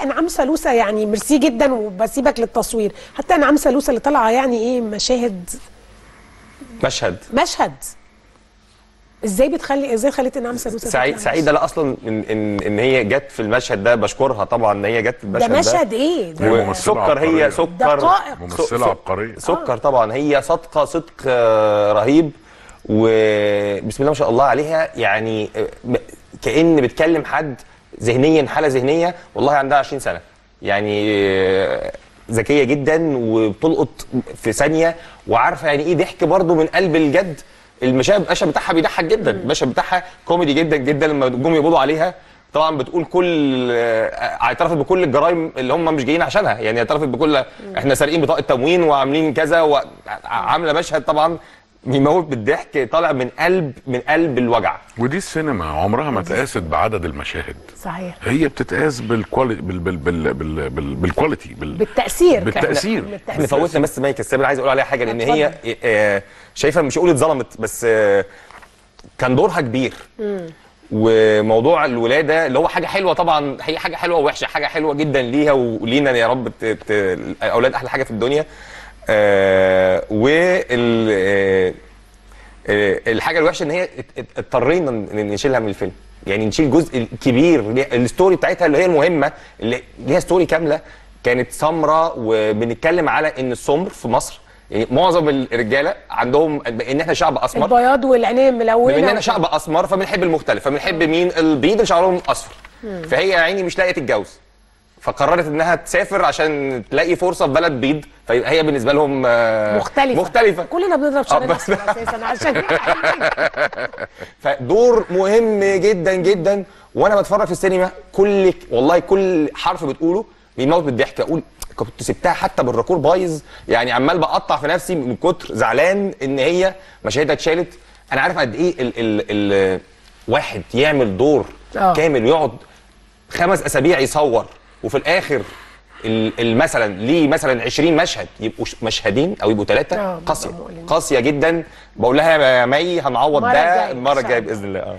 انعام سلوسه يعني ميرسي جدا وبسيبك للتصوير حتى انعام سلوسه اللي طالعه يعني ايه مشاهد مشهد مشهد ازاي بتخلي ازاي خليت انعام سلوسه سعيد تطلع سعيده لا اصلا ان ان ان هي جت في المشهد ده بشكرها طبعا ان هي جت في ده المشهد مشهد ايه ده ممثلة وسكر هي عبقرية. سكر دقائق. ممثلة سك- عبقرية. سكر طبعا هي صادقه صدق آه، رهيب وبسم الله ما شاء الله عليها يعني آه، م- كأن بتكلم حد ذهنيا حاله ذهنيه والله عندها 20 سنه يعني آه، ذكيه جدا وبتلقط في ثانيه وعارفه يعني ايه ضحك برضو من قلب الجد المشاهد المشهد بتاعها بيضحك جدا المشهد بتاعها كوميدي جدا جدا لما جم يقبضوا عليها طبعا بتقول كل آه، اعترفت بكل الجرائم اللي هم مش جايين عشانها يعني اعترفت بكل احنا سارقين بطاقه تموين وعاملين كذا وعامله مشهد طبعا بيموت بالضحك طالع من قلب من قلب الوجع ودي السينما عمرها ما اتقاست بعدد المشاهد صحيح هي بتتقاس بالكواليتي بال بال بال بال بال بالكواليتي بال بالتاثير بالتأثير. كمان. احنا فوتنا بس مايك السابر عايز اقول عليها حاجه لان اتفضل. هي آه، شايفه مش هقول اتظلمت بس آه، كان دورها كبير وموضوع الولاده اللي هو حاجه حلوه طبعا هي حاجه حلوه ووحشه حاجه حلوه جدا ليها ولينا يا رب ت- ت- الاولاد احلى حاجه في الدنيا آه وال آه، آه، الحاجه الوحشه ان هي ات- ات- اضطرينا ان نشيلها من الفيلم يعني نشيل جزء كبير ليه- الستوري بتاعتها اللي هي المهمه اللي ليها ستوري كامله كانت سمراء وبنتكلم على ان السمر في مصر يعني معظم الرجاله عندهم ان احنا شعب اسمر البياض والعينين الملونه بما اننا شعب اسمر فبنحب المختلف فبنحب مين البيض اللي شعرهم اصفر فهي يا عيني مش لاقيه تتجوز فقررت انها تسافر عشان تلاقي فرصه في بلد بيض فيبقى هي بالنسبه لهم آه، مختلفه مختلفه كلنا بنضرب شعرنا بس- أصفر اساسا عشان فدور مهم جدا جدا وانا بتفرج في السينما كل والله كل حرف بتقوله بيموت بالضحك اقول كنت سبتها حتى بالراكور بايظ يعني عمال بقطع في نفسي من كتر زعلان ان هي مشاهدها اتشالت انا عارف قد ايه ال ال ال واحد يعمل دور آه. كامل يقعد خمس اسابيع يصور وفي الاخر ال- ال- مثلا ليه مثلا 20 مشهد يبقوا ش- مشهدين او يبقوا آه، ثلاثه بيبقى قاسيه مؤلم. قاسيه جدا بقول لها يا مي هنعوض المرة ده الجاية إن المره شاء الجايه الله. باذن الله اه